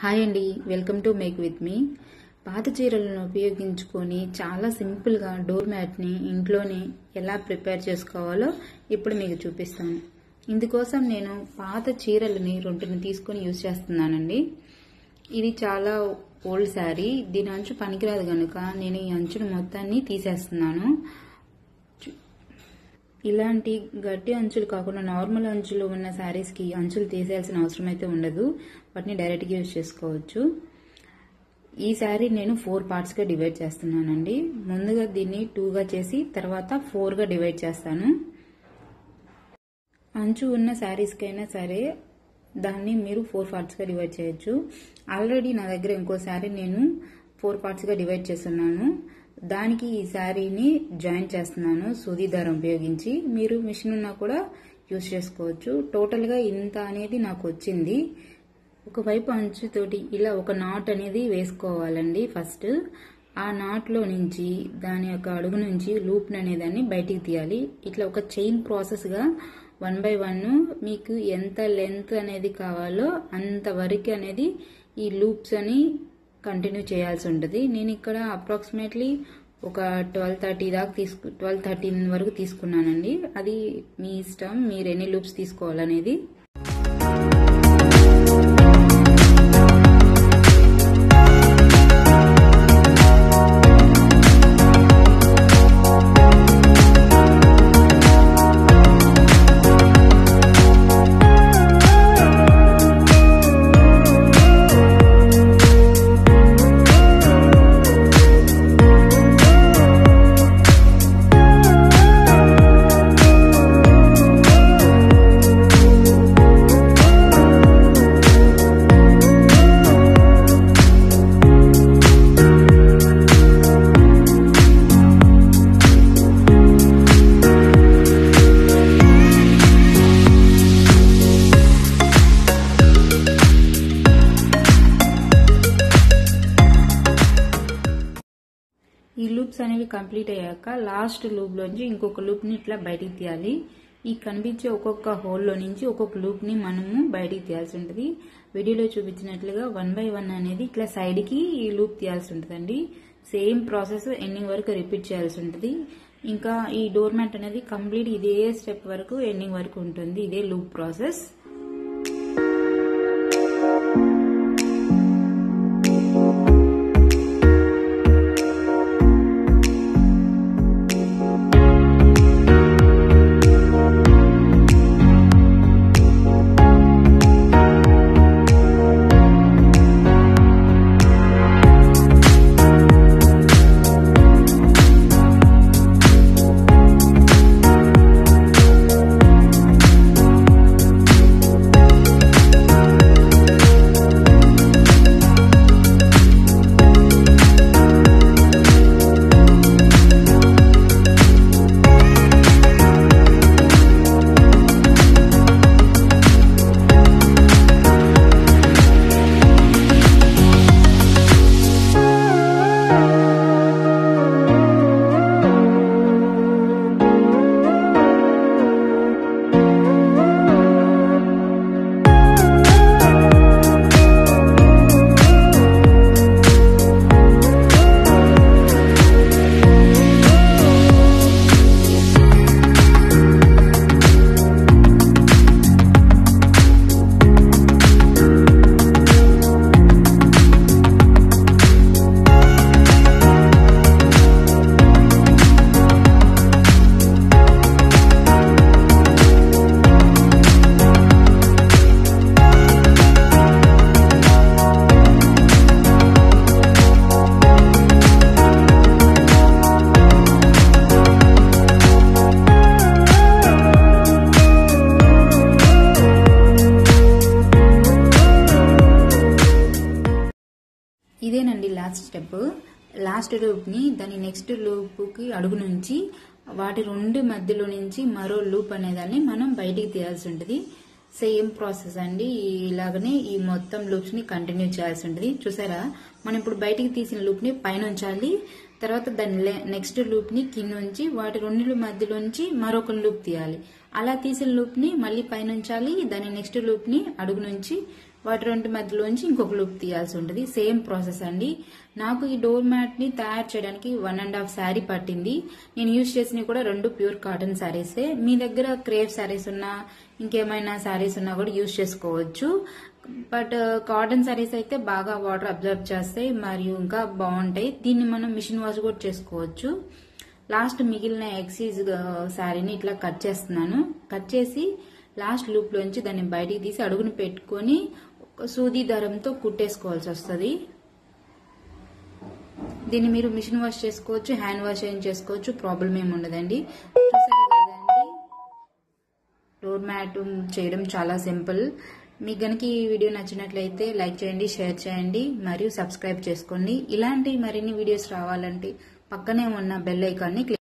hi అండి welcome to make with me పాత చీరలను ఉపయోగించుకొని చాలా సింపుల్గా డోర్ మ్యాట్ని ఇంట్లోనే ఎలా ప్రిపేర్ చేసుకోవాలో ఇప్పుడు మీకు చూపిస్తాను ఇందుకోసం నేను పాత చీరలని రెండుని తీసుకొని యూజ్ చేస్తున్నానండి ఇది చాలా ఓల్డ్ శారీ దీని అంచు పనికిరాదు కనుక నేను ఈ అంచును మొత్తాన్ని తీసేస్తున్నాను ఇలాంటి గట్టి అంచులు కాకుండా నార్మల్ అంచులు ఉన్న శారీస్కి అంచులు తీసేయాల్సిన అవసరం అయితే ఉండదు వాటిని డైరెక్ట్గా యూజ్ చేసుకోవచ్చు ఈ శారీ నేను ఫోర్ పార్ట్స్గా డివైడ్ చేస్తున్నానండి ముందుగా దీన్ని టూగా చేసి తర్వాత ఫోర్గా డివైడ్ చేస్తాను అంచు ఉన్న శారీస్కైనా సరే దాన్ని మీరు ఫోర్ పార్ట్స్గా డివైడ్ చేయొచ్చు ఆల్రెడీ నా దగ్గర ఇంకో శారీ నేను ఫోర్ పార్ట్స్గా డివైడ్ చేస్తున్నాను దానికి ఈ శారీని జాయిన్ చేస్తున్నాను సూది దారం ఉపయోగించి మీరు మిషన్ ఉన్నా కూడా యూజ్ చేసుకోవచ్చు టోటల్గా ఇంత అనేది నాకు వచ్చింది ఒకవైపు అంచుతోటి ఇలా ఒక నాట్ అనేది వేసుకోవాలండి ఫస్ట్ ఆ నాట్లో నుంచి దాని యొక్క అడుగు నుంచి లూప్ అనేదాన్ని బయటికి తీయాలి ఇట్లా ఒక చైన్ ప్రాసెస్గా వన్ బై వన్ మీకు ఎంత లెంత్ అనేది కావాలో అంత వరకు అనేది ఈ లూప్స్ అని కంటిన్యూ చేయాల్సి ఉంటుంది నేను ఇక్కడ అప్రాక్సిమేట్లీ ఒక ట్వెల్వ్ థర్టీ దాకా తీసుకు ట్వెల్వ్ థర్టీన్ వరకు తీసుకున్నానండి అది మీ ఇష్టం మీరు ఎన్ని లూప్స్ తీసుకోవాలనేది ఈ లూప్స్ అనేవి కంప్లీట్ అయ్యాక లాస్ట్ లూప్ లోంచి ఇంకొక లూప్ ని ఇట్లా బయటికి తీయాలి ఈ కనిపించే ఒక్కొక్క హోల్లో నుంచి ఒక్కొక్క లూప్ ని మనము బయటికి తీయాల్సి ఉంటుంది వీడియోలో చూపించినట్లుగా వన్ బై వన్ అనేది ఇట్లా సైడ్ కి ఈ లూప్ తీయాల్సి ఉంటుందండి సేమ్ ప్రాసెస్ ఎండింగ్ వరకు రిపీట్ చేయాల్సి ఉంటుంది ఇంకా ఈ డోర్ మ్యాట్ అనేది కంప్లీట్ ఇదే స్టెప్ వరకు ఎండింగ్ వరకు ఉంటుంది ఇదే లూప్ ప్రాసెస్ ఇదేనండి లాస్ట్ స్టెప్ లాస్ట్ లూప్ని దాని నెక్స్ట్ లూప్కి అడుగు నుంచి వాటి రెండు మధ్యలో నుంచి మరో లూప్ అనేదాన్ని మనం బయటికి తీయాల్సి ఉంటుంది సేమ్ ప్రాసెస్ అండి ఇలాగనే ఈ మొత్తం లూప్స్ ని కంటిన్యూ చేయాల్సి ఉంటుంది చూసారా మనం ఇప్పుడు బయటికి తీసిన లూప్ ని పైన ఉంచాలి తర్వాత దాని నెక్స్ట్ లూప్ ని కింద ఉంచి వాటి రెండు మధ్యలోంచి మరొక లూప్ తీయాలి అలా తీసిన లూప్ ని మళ్ళీ పైన ఉంచాలి దాని నెక్స్ట్ లూప్ ని అడుగు నుంచి వాటి రెండు మధ్యలోంచి ఇంకొక లూప్ తీయాల్సి ఉంటుంది సేమ్ ప్రాసెస్ అండి నాకు ఈ డోర్ మ్యాట్ ని తయారు చేయడానికి వన్ అండ్ హాఫ్ శారీ పట్టింది నేను యూజ్ చేసినవి కూడా రెండు ప్యూర్ కాటన్ శారీసే మీ దగ్గర క్రేప్ శారీస్ ఉన్నా ఇంకేమైనా శారీస్ ఉన్నా కూడా యూజ్ చేసుకోవచ్చు బట్ కాటన్ శారీస్ అయితే బాగా వాటర్ అబ్జర్వ్ చేస్తాయి మరియు ఇంకా బాగుంటాయి దీన్ని మనం మిషన్ వాష్ కూడా చేసుకోవచ్చు లాస్ట్ మిగిలిన ఎక్సీజ్ శారీని ఇట్లా కట్ చేస్తున్నాను కట్ చేసి లాస్ట్ లూప్ లోంచి దాన్ని బయటికి తీసి అడుగుని పెట్టుకొని ఒక సూది దారంతో కుట్టేసుకోవాల్సి వస్తుంది దీన్ని మీరు మిషన్ వాష్ చేసుకోవచ్చు హ్యాండ్ వాష్ ఏం చేసుకోవచ్చు ప్రాబ్లం ఏమి ఉండదండి చూసారు కదండి డోర్ మ్యాట్ చేయడం చాలా సింపుల్ మీకు గనక ఈ వీడియో నచ్చినట్లయితే లైక్ చేయండి షేర్ చేయండి మరియు సబ్స్క్రైబ్ చేసుకోండి ఇలాంటి మరిన్ని వీడియోస్ రావాలంటే పక్కనే ఉన్న బెల్ ఐకాన్ని క్లిక్